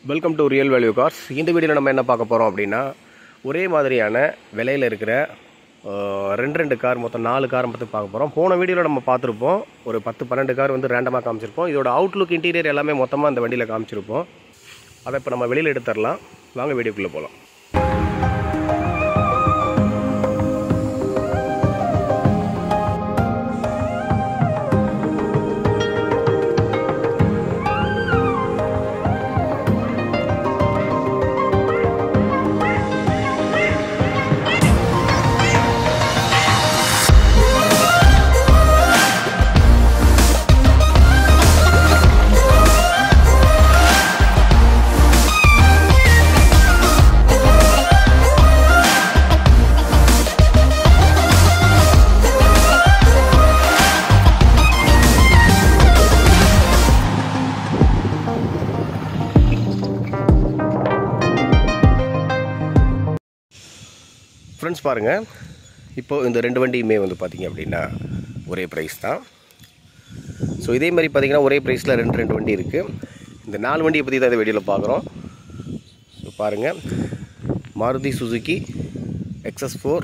welcome to real value cars இந்த வீடியோவில் நம்ம என்ன பார்க்க போகிறோம் அப்படின்னா ஒரே மாதிரியான விலையில் இருக்கிற அஹ், ரெண்டு ரெண்டு கார் மொத்தம் நாலு கார் மொத்தம் பார்க்க போகிறோம் போன வீடியோவில் நம்ம பார்த்துருப்போம் ஒரு பத்து பன்னெண்டு கார் வந்து ரேண்டமாக காமிச்சிருப்போம் இதோட அவுட்லுக் இன்டீரியர் எல்லாமே மொத்தமாக அந்த வண்டியில் காமிச்சிருப்போம் அதை இப்போ நம்ம வெளியில் எடுத்துடலாம் வாங்க வீடியோக்குள்ளே போகலாம் ஃப்ரெண்ட்ஸ் பாருங்கள் இப்போது இந்த ரெண்டு வண்டியுமே வந்து பார்த்திங்க அப்படின்னா ஒரே ப்ரைஸ் தான் ஸோ இதே மாதிரி பார்த்தீங்கன்னா ஒரே ப்ரைஸில் ரெண்டு ரெண்டு வண்டி இருக்குது இந்த நாலு வண்டியை பற்றி தான் இந்த வீடியோவில் பார்க்குறோம் ஸோ பாருங்கள் Maruti Suzuki S X four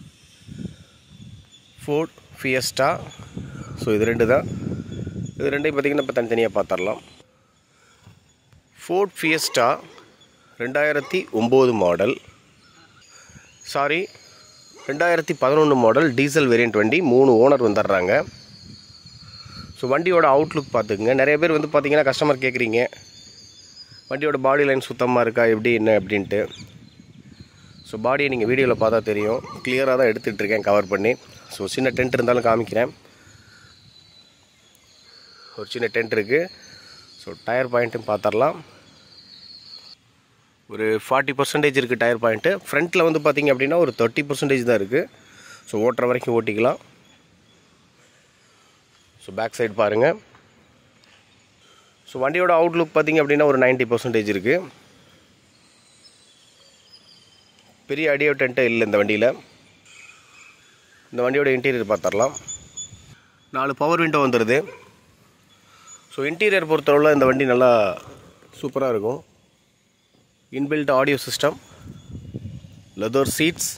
Ford Fiesta so இது ரெண்டு தான் இது ரெண்டையும் பார்த்தீங்கன்னா இப்போ தனித்தனியாக பார்த்துடலாம் ஃபோர்ட் ஃபியஸ்டா ரெண்டாயிரத்தி ஒம்பது மாடல் சாரி ரெண்டாயிரத்தி பதினொன்று மாடல் டீசல் வேரியண்ட் வண்டி மூணு ஓனர் வந்துடுறாங்க ஸோ வண்டியோட அவுட்லுக் பார்த்துக்குங்க நிறைய பேர் வந்து பார்த்தீங்கன்னா கஸ்டமர் கேட்குறீங்க வண்டியோட பாடி லைன் சுத்தமாக இருக்கா எப்படி என்ன அப்படின்ட்டு ஸோ பாடியை நீங்கள் வீடியோவில் பார்த்தா தெரியும் கிளியராக தான் எடுத்துகிட்டு இருக்கேன் கவர் பண்ணி ஸோ சின்ன டென்ட் இருந்தாலும் காமிக்கிறேன் ஒரு சின்ன டென்ட் இருக்குது ஸோ டயர் பாயிண்ட்டும் பார்த்துடலாம் ஒரு ஃபார்ட்டி பர்சன்டேஜ் இருக்குது டயர் பாயிண்ட்டு ஃப்ரண்ட்டில் வந்து பார்த்தீங்க அப்படின்னா ஒரு தேர்ட்டி பர்சன்டேஜ் தான் இருக்குது ஸோ ஓட்டுற வரைக்கும் ஓட்டிக்கலாம் ஸோ பேக் சைடு பாருங்கள் ஸோ வண்டியோட அவுட்லுக் பார்த்தீங்க அப்படின்னா ஒரு 90% பர்சன்டேஜ் இருக்குது பெரிய அடியோ டென்ட்டே இல்லை இந்த வண்டியில் இந்த வண்டியோட இன்டீரியர் பார்த்துடலாம் நாலு பவர் விண்டோ வந்துடுது ஸோ இன்டீரியர் பொறுத்தளவில் இந்த வண்டி நல்லா சூப்பராக இருக்கும் inbuilt audio system leather seats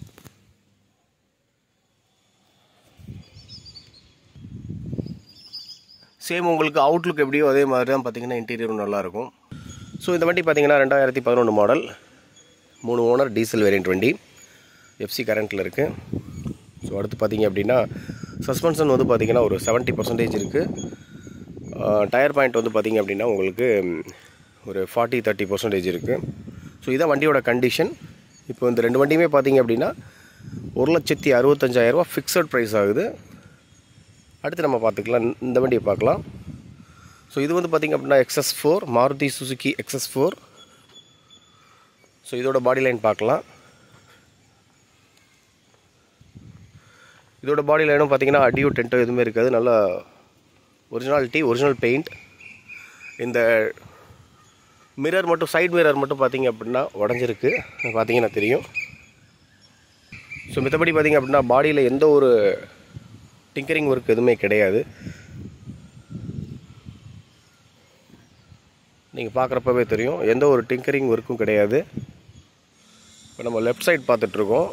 same உங்களுக்கு அவுட்லுக் எப்படியோ அதே மாதிரி தான் பார்த்தீங்கன்னா இன்டீரியரும் நல்லாயிருக்கும் ஸோ இந்த வண்டி பார்த்தீங்கன்னா ரெண்டாயிரத்தி பதினொன்று மாடல் மூணு ஓனர் டீசல் வேரியண்ட் வண்டி எஃப்சி கரண்ட்டில் இருக்குது ஸோ அடுத்து பார்த்தீங்க அப்படின்னா சஸ்பென்ஷன் வந்து பார்த்தீங்கன்னா ஒரு செவன்ட்டி பர்சன்டேஜ் இருக்குது டயர் பாயிண்ட் வந்து பார்த்தீங்க அப்படின்னா உங்களுக்கு ம், ஒரு ஃபார்ட்டி தேர்ட்டி பர்சன்டேஜ் இருக்குது ஸோ இதான் வண்டியோட கண்டிஷன் இப்போ இந்த ரெண்டு வண்டியுமே பார்த்தீங்க அப்படின்னா ஒரு லட்சத்தி அறுபத்தஞ்சாயிரரூபா ஃபிக்ஸட் ப்ரைஸ் ஆகுது அடுத்து நம்ம பார்த்துக்கலாம் இந்த வண்டியை பார்க்கலாம் ஸோ இது வந்து பார்த்திங்க அப்படின்னா S X four Maruti Suzuki S X four so இதோட பாடி லைன் பார்க்கலாம் இதோட பாடி லைனும் பார்த்தீங்கன்னா அடியோ டென்ட்டோ எதுவுமே இருக்காது நல்லா ஒரிஜினாலிட்டி ஒரிஜினல் பெயிண்ட் இந்த மிரர் மட்டும் சைடு மிரர் மட்டும் பார்த்தீங்க அப்படின்னா உடஞ்சிருக்கு பார்த்தீங்கன்னா தெரியும் ஸோ மித்தபடி பார்த்தீங்க அப்படின்னா பாடியில் எந்த ஒரு டிங்கரிங் ஒர்க் எதுவுமே கிடையாது நீங்கள் பார்க்குறப்பவே தெரியும் எந்த ஒரு டிங்கரிங் ஒர்க்கும் கிடையாது இப்போ நம்ம லெஃப்ட் சைடு பார்த்துட்ருக்கோம்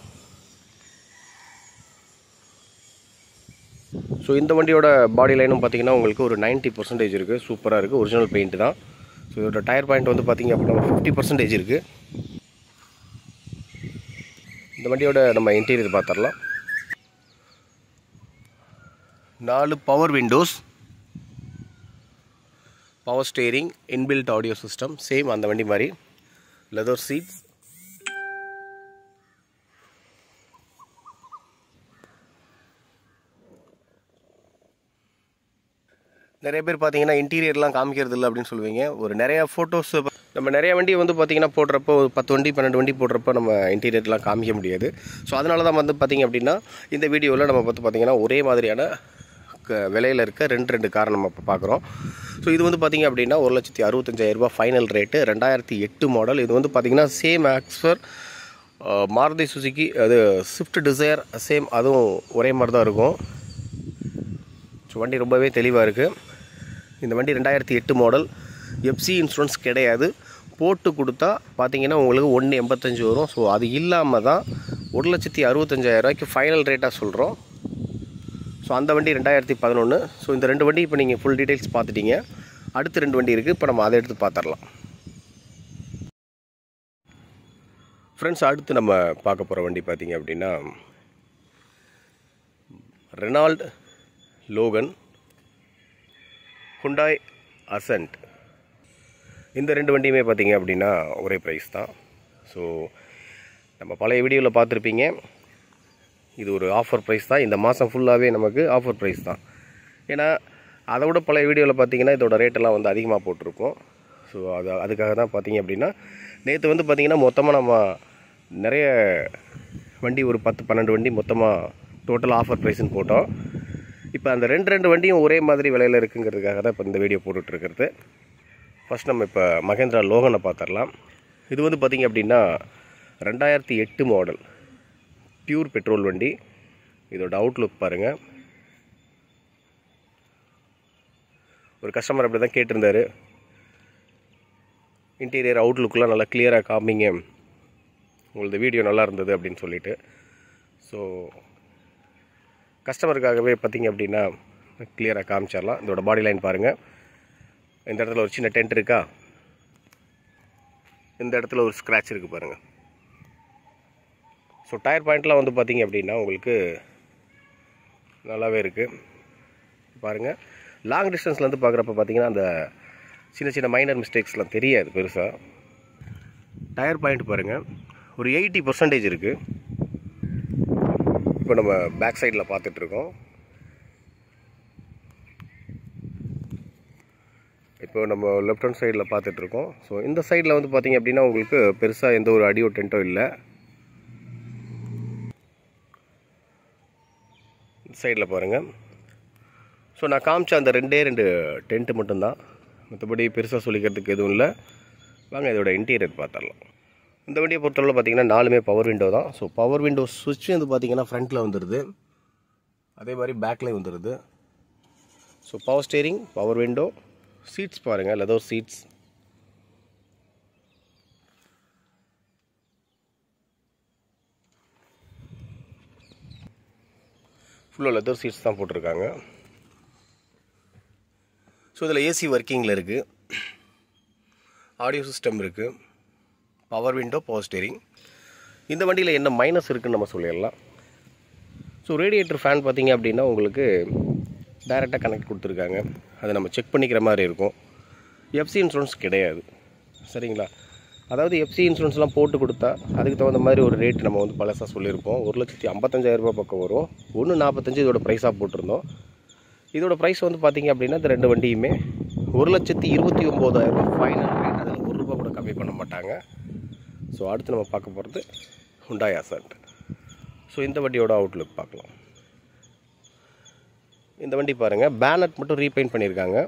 ஸோ இந்த வண்டியோட பாடி லைனும் பார்த்தீங்கன்னா உங்களுக்கு ஒரு 90% பர்சன்டேஜ் இருக்குது சூப்பராக இருக்குது ஒரிஜினல் பெயிண்ட் தான் ஸோ இதோட டயர் பாயிண்ட் வந்து பார்த்தீங்க அப்படின்னா ஃபிஃப்டி பர்சன்டேஜ் இருக்குது இந்த வண்டியோட நம்ம இன்டீரியர் பார்த்துடலாம் நாலு power windows power steering inbuilt audio system same அந்த வண்டி மாதிரி லெதர் சீட்ஸ் நிறைய பேர் பார்த்தீங்கன்னா இன்டீரியர்லாம் காமிக்கிறது இல்லை அப்படின்னு சொல்லுவீங்க ஒரு நிறைய ஃபோட்டோஸ் நம்ம நிறைய வண்டி வந்து பார்த்தீங்கன்னா போடுறப்போ ஒரு பத்து வண்டி பன்னெண்டு வண்டி போடுறப்போ நம்ம இன்டீரியர்லாம் காமிக்க முடியாது ஸோ அதனால தான் வந்து பார்த்தீங்க அப்படின்னா இந்த வீடியோவில் நம்ம பார்த்து பார்த்தீங்கன்னா ஒரே மாதிரியான க- விலையில் இருக்க ரெண்டு ரெண்டு கார் நம்ம இப்போ பார்க்குறோம் ஸோ இது வந்து பார்த்தீங்க அப்படின்னா ஒரு லட்சத்தி அறுபத்தஞ்சாயிரரூபா ஃபைனல் ரேட்டு ரெண்டாயிரத்தி எட்டு மாடல் இது வந்து பார்த்தீங்கன்னா சேம் ஆக்ஸ்ஃபர் மாருதி சுசுகி அது ஸ்விஃப்ட் டிசையர் சேம் அதுவும் ஒரே மாதிரி தான் இருக்கும் ஸோ வண்டி ரொம்பவே தெளிவாக இருக்குது இந்த வண்டி ரெண்டாயிரத்தி எட்டு மாடல் எஃப்சி இன்சூரன்ஸ் கிடையாது போட்டு கொடுத்தா பார்த்தீங்கன்னா உங்களுக்கு ஒன்று எண்பத்தஞ்சு வரும் ஸோ அது இல்லாமல் தான் ஒரு லட்சத்தி அறுபத்தஞ்சாயிரம் ரூபாய்க்கு ஃபைனல் ரேட்டாக சொல்கிறோம் ஸோ அந்த வண்டி ரெண்டாயிரத்தி பதினொன்று ஸோ இந்த ரெண்டு வண்டி இப்போ நீங்கள் ஃபுல் டீட்டெயில்ஸ் பார்த்துட்டீங்க அடுத்து ரெண்டு வண்டி இருக்குது இப்போ நம்ம அதை எடுத்து பார்த்துடலாம் ஃப்ரெண்ட்ஸ் அடுத்து நம்ம பார்க்க போகிற வண்டி பார்த்தீங்க அப்படின்னா ரெனால்ட் லோகன் ஹுண்டாய் அசன்ட் இந்த ரெண்டு வண்டியுமே பார்த்தீங்க அப்படின்னா ஒரே ப்ரைஸ் தான் ஸோ நம்ம பழைய வீடியோவில் பார்த்துருப்பீங்க இது ஒரு ஆஃபர் ப்ரைஸ் தான் இந்த மாதம் ஃபுல்லாகவே நமக்கு ஆஃபர் ப்ரைஸ் தான் ஏன்னா அதை விட பழைய வீடியோவில் பார்த்தீங்கன்னா இதோட ரேட்டெல்லாம் வந்து அதிகமாக போட்டிருக்கோம் ஸோ அது அதுக்காக தான் பார்த்தீங்க அப்படின்னா நேற்று வந்து பார்த்திங்கன்னா மொத்தமாக நம்ம நிறைய வண்டி ஒரு பத்து பன்னெண்டு வண்டி மொத்தமாக டோட்டல் ஆஃபர் ப்ரைஸ்னு போட்டோம் இப்போ அந்த ரெண்டு ரெண்டு வண்டியும் ஒரே மாதிரி விலையில் இருக்குங்கிறதுக்காக தான் இப்போ இந்த வீடியோ போட்டுட்ருக்கிறது ஃபஸ்ட் நம்ம இப்போ மகேந்திரா லோகனை பார்த்துடலாம் இது வந்து பார்த்திங்க அப்படின்னா ரெண்டாயிரத்தி எட்டு மாடல் பியூர் பெட்ரோல் வண்டி இதோட அவுட்லுக் பாருங்கள் ஒரு கஸ்டமர் அப்படி தான் கேட்டிருந்தாரு இன்டீரியர் அவுட்லுக்லாம் நல்லா கிளியராக காமிங்க உங்களது வீடியோ நல்லா இருந்தது அப்படின்னு சொல்லிட்டு ஸோ கஸ்டமருக்காகவே பார்த்தீங்க அப்படின்னா கிளியராக காமிச்சிடலாம் இதோட பாடி லைன் பாருங்கள் இந்த இடத்துல ஒரு சின்ன டென்ட் இருக்கா இந்த இடத்துல ஒரு ஸ்க்ராட்ச் இருக்குது பாருங்கள் ஸோ டயர் பாயிண்ட்லாம் வந்து பார்த்தீங்க அப்படின்னா உங்களுக்கு நல்லாவே இருக்குது பாருங்கள் லாங் டிஸ்டன்ஸ்லேருந்து பார்க்குறப்ப பார்த்தீங்கன்னா அந்த சின்ன சின்ன மைனர் மிஸ்டேக்ஸ்லாம் தெரியாது பெருசாக டயர் பாயிண்ட் பாருங்கள் ஒரு எயிட்டி பர்சன்டேஜ் இருக்குது இப்போ நம்ம பேக் சைடில் பார்த்துட்ருக்கோம் இப்போ நம்ம லெஃப்ட் ஹேண்ட் சைடில் பார்த்துட்ருக்கோம் ஸோ இந்த சைடில் வந்து பார்த்தீங்க அப்படின்னா உங்களுக்கு பெருசாக எந்த ஒரு அடியோ டென்ட்டோ இல்லை சைடில் பாருங்கள் ஸோ நான் காமிச்ச அந்த ரெண்டே ரெண்டு டென்ட்டு மட்டும்தான் மற்றபடி பெருசாக சொல்லிக்கிறதுக்கு எதுவும் இல்லை வாங்க இதோட இன்டீரியர் பார்த்துடலாம் இந்த வண்டியை பொறுத்தளவு பார்த்தீங்கன்னா நாலுமே பவர் விண்டோ தான் ஸோ பவர் விண்டோ சுவிட்ச் வந்து பார்த்தீங்கன்னா ஃப்ரண்ட்டில் வந்துடுது அதே மாதிரி பேக்லேயும் வந்துடுது so power steering power window seats பாருங்கள் லெதர் சீட்ஸ் ஃபுல்லாக லெதர் சீட்ஸ் தான் போட்டிருக்காங்க ஸோ இதில் ஏசி ஒர்க்கிங்கில் இருக்குது ஆடியோ சிஸ்டம் இருக்குது பவர் விண்டோ பவர் ஸ்டேரிங் இந்த வண்டியில் என்ன மைனஸ் இருக்குன்னு நம்ம சொல்லிடலாம் ஸோ ரேடியேட்டர் ஃபேன் பார்த்தீங்க அப்படின்னா உங்களுக்கு டைரெக்டாக கனெக்ட் கொடுத்துருக்காங்க அதை நம்ம செக் பண்ணிக்கிற மாதிரி இருக்கும் எஃப்சி இன்சூரன்ஸ் கிடையாது சரிங்களா அதாவது எஃப்சி இன்சூரன்ஸ்லாம் போட்டு கொடுத்தா அதுக்கு தகுந்த மாதிரி ஒரு ரேட் நம்ம வந்து பழசாக சொல்லியிருப்போம் ஒரு லட்சத்தி ஐம்பத்தஞ்சாயிரம் ரூபாய் பக்கம் வரும் ஒன்று நாற்பத்தஞ்சு இதோட ப்ரைஸாக போட்டிருந்தோம் இதோட ப்ரைஸ் வந்து பார்த்தீங்க அப்படின்னா இந்த ரெண்டு வண்டியுமே ஒரு லட்சத்தி இருபத்தி ஒம்போதாயிரம் ரூபாய் ஃபைனல் ரேட் அதில் ஒரு ரூபா கூட கம்மி பண்ண மாட்டாங்க ஸோ அடுத்து நம்ம பார்க்க போகிறது ஹுண்டாய் அசன்ட் ஸோ இந்த வண்டியோட அவுட்லுக் பார்க்கலாம் இந்த வண்டி பாருங்கள் பேனட் மட்டும் ரீபெயிண்ட் பண்ணியிருக்காங்க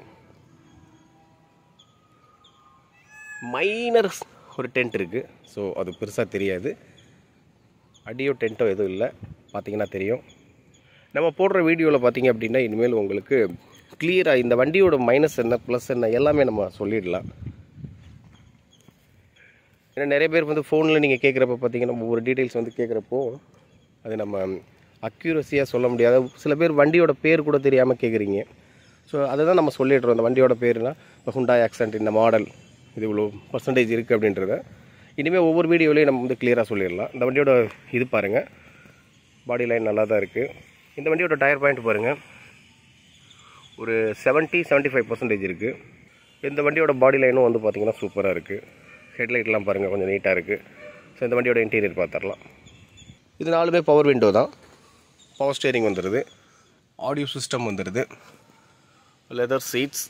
மைனர் ஒரு டென்ட் இருக்குது ஸோ அது பெருசாக தெரியாது அடியோ டென்ட்டோ எதுவும் இல்லை பார்த்தீங்கன்னா தெரியும் நம்ம போடுற வீடியோவில் பார்த்தீங்க அப்படின்னா இனிமேல் உங்களுக்கு கிளியராக இந்த வண்டியோட மைனஸ் என்ன ப்ளஸ் என்ன எல்லாமே நம்ம சொல்லிடலாம் ஏன்னா நிறைய பேர் வந்து ஃபோனில் நீங்கள் கேட்குறப்ப பார்த்தீங்கன்னா ஒவ்வொரு டீட்டெயில்ஸ் வந்து கேட்குறப்போ அது நம்ம அக்யூரஸியாக சொல்ல முடியாத சில பேர் வண்டியோட பேர் கூட தெரியாமல் கேட்குறீங்க ஸோ அதை தான் நம்ம சொல்லிடுறோம் அந்த வண்டியோட பேர்னா இப்போ ஹுண்டாய் ஆக்சன்ட் இந்த மாடல் இது இவ்வளோ பர்சன்டேஜ் இருக்குது அப்படின்றத இனிமேல் ஒவ்வொரு வீடியோலையும் நம்ம வந்து கிளியராக சொல்லிடலாம் இந்த வண்டியோட இது பாருங்கள் பாடி லைன் நல்லா தான் இருக்குது இந்த வண்டியோட டயர் பாயிண்ட் பாருங்கள் ஒரு செவன்ட்டி செவன்ட்டி ஃபைவ் பர்சன்டேஜ் இருக்குது இந்த வண்டியோட பாடி லைனும் வந்து பார்த்திங்கன்னா சூப்பராக இருக்குது ஹெட்லைட்லாம் பாருங்கள் கொஞ்சம் நீட்டாக இருக்குது ஸோ இந்த வண்டியோட இன்டீரியர் பார்த்துடலாம் இது நாலுமே பவர் விண்டோ தான் பவர் ஸ்டேரிங் வந்துடுது ஆடியோ சிஸ்டம் வந்துடுது leather seats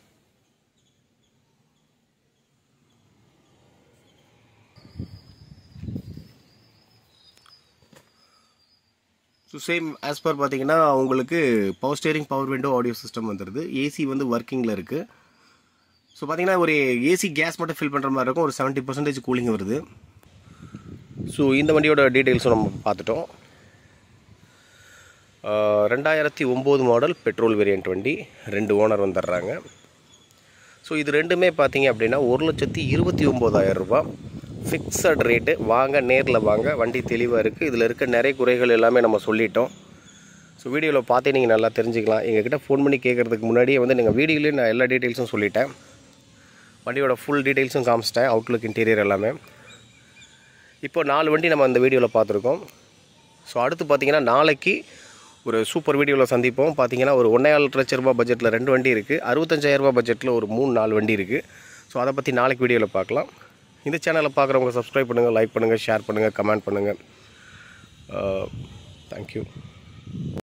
so same as per பார்த்தீங்கன்னா உங்களுக்கு power steering power window audio system வந்துடுது ஏசி வந்து ஒர்க்கிங்கில் இருக்குது ஸோ பார்த்தீங்கன்னா ஒரு ஏசி கேஸ் மட்டும் ஃபில் பண்ணுற மாதிரி இருக்கும் ஒரு செவன்ட்டி பர்சன்டேஜ் கூலிங் வருது ஸோ இந்த வண்டியோட டீட்டெயில்ஸும் நம்ம பார்த்துட்டோம் ஆஹ் ரெண்டாயிரத்தி ஒம்பது மாடல் பெட்ரோல் வேரியண்ட் வண்டி ரெண்டு ஓனர் வந்துடுறாங்க ஸோ இது ரெண்டுமே பார்த்தீங்க அப்படின்னா ஒரு லட்சத்தி இருபத்தி ஒம்போதாயிரம் ரூபாய் ஃபிக்ஸட் ரேட்டு வாங்க நேரில் வாங்க வண்டி தெளிவாக இருக்குது இதில் இருக்க நிறைய குறைகள் எல்லாமே நம்ம சொல்லிட்டோம் ஸோ வீடியோவில் பார்த்தே நீங்கள் நல்லா தெரிஞ்சுக்கலாம் எங்ககிட்ட ஃபோன் பண்ணி கேட்குறதுக்கு முன்னாடியே வந்து நீங்கள் வீடியோலேயே நான் எல்லா டீட்டெயில்ஸும் சொல்லிட்டேன் வண்டியோட ஃபுல் டீட்டெயில்ஸும் காமிச்சிட்டேன் அவுட்லுக் இன்டீரியர் எல்லாமே இப்போ நாலு வண்டி நம்ம அந்த வீடியோவில் பார்த்துருக்கோம் ஸோ அடுத்து பார்த்தீங்கன்னா நாளைக்கு ஒரு சூப்பர் வீடியோவில் சந்திப்போம் பார்த்தீங்கன்னா ஒரு ஒன்றே லட்ச ரூபா பட்ஜெட்டில் ரெண்டு வண்டி இருக்குது அறுபத்தஞ்சாயிரரூபா பட்ஜெட்டில் ஒரு மூணு நாலு வண்டி இருக்குது ஸோ அதை பற்றி நாளைக்கு வீடியோவில் பார்க்கலாம் இந்த சேனலை பார்க்குறவங்க சப்ஸ்கிரைப் பண்ணுங்கள் லைக் பண்ணுங்கள் ஷேர் பண்ணுங்கள் கமெண்ட் பண்ணுங்கள் தேங்க்யூ